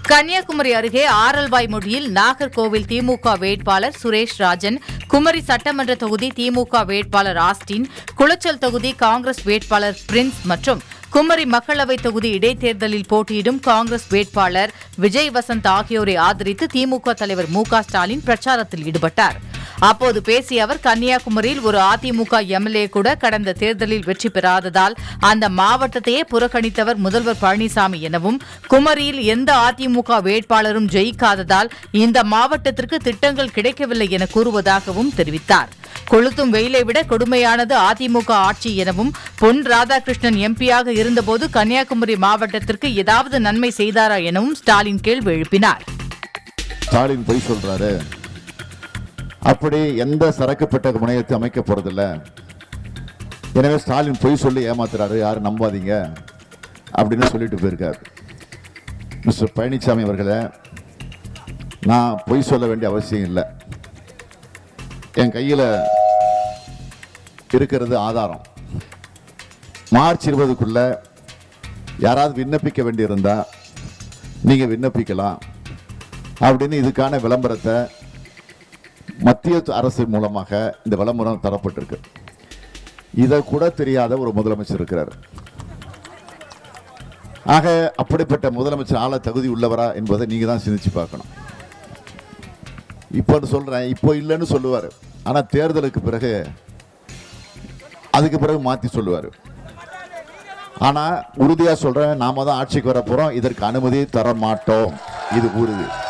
கன்னியாகுமரி அருகே ஆரல்வாய்மொழியில் நாகர்கோவில் திமுக வேட்பாளர் சுரேஷ் ராஜன் குமரி சட்டமன்ற தொகுதி திமுக வேட்பாளர் ஆஸ்டின் குளச்சல் தொகுதி காங்கிரஸ் வேட்பாளர் பிரின்ஸ் மற்றும் குமரி மக்களவை தொகுதி இடைத்தேர்தலில் போட்டியிடும் காங்கிரஸ் வேட்பாளர் விஜய் வசந்த் ஆகியோரை ஆதரித்து திமுக தலைவர் மு க ஸ்டாலின் பிரச்சாரத்தில் ஈடுபட்டார் அப்போது பேசிய அவர் கன்னியாகுமரியில் ஒரு அதிமுக எம்எல்ஏ கூட கடந்த தேர்தலில் வெற்றி பெறாததால் அந்த மாவட்டத்தையே புறக்கணித்தவர் முதல்வர் பழனிசாமி எனவும் குமரியில் எந்த அதிமுக வேட்பாளரும் ஜெயிக்காததால் இந்த மாவட்டத்திற்கு திட்டங்கள் கிடைக்கவில்லை என கூறுவதாகவும் தெரிவித்தார் கொளுத்தும் வெயிலை விட கொடுமையானது அதிமுக ஆட்சி எனவும் பொன் ராதாகிருஷ்ணன் எம்பியாக இருந்தபோது கன்னியாகுமரி மாவட்டத்திற்கு ஏதாவது நன்மை செய்தாரா எனவும் ஸ்டாலின் கேள்வி எழுப்பினார் ஸ்டாலின் பொய் சொல்றாரு அப்படி எந்த சரக்கு பெட்டக முனையத்தை அமைக்க போறதில்ல எனவே ஸ்டாலின் பொய் சொல்லி ஏமாத்துறாரு யாரும் நம்பாதீங்க அப்படின்னு சொல்லிட்டு போயிருக்காரு மிஸ்டர் பழனிசாமி அவர்களே நான் பொய் சொல்ல வேண்டிய அவசியம் இல்லை என் கையில் இருக்கிறது ஆதாரம் மார்ச் இருபதுக்குள்ள யாராவது விண்ணப்பிக்க வேண்டியிருந்தா நீங்க விண்ணப்பிக்கலாம் அப்படின்னு இதுக்கான விளம்பரத்தை மத்திய அரசு மூலமாக இந்த விளம்பரம் தரப்பட்டிருக்கு இதை கூட தெரியாத ஒரு முதலமைச்சர் இருக்கிறார் ஆக அப்படிப்பட்ட முதலமைச்சர் ஆள தகுதி உள்ளவரா என்பதை நீங்க தான் சிந்திச்சு பார்க்கணும் இப்போ சொல்றேன் இப்போ இல்லைன்னு சொல்லுவார் ஆனா தேர்தலுக்கு பிறகு அதுக்கு பிறகு மாத்தி சொல்லுவார் ஆனா உறுதியா சொல்றேன் நாம தான் ஆட்சிக்கு வர போறோம் இதற்கு அனுமதி தர மாட்டோம் இது உறுதி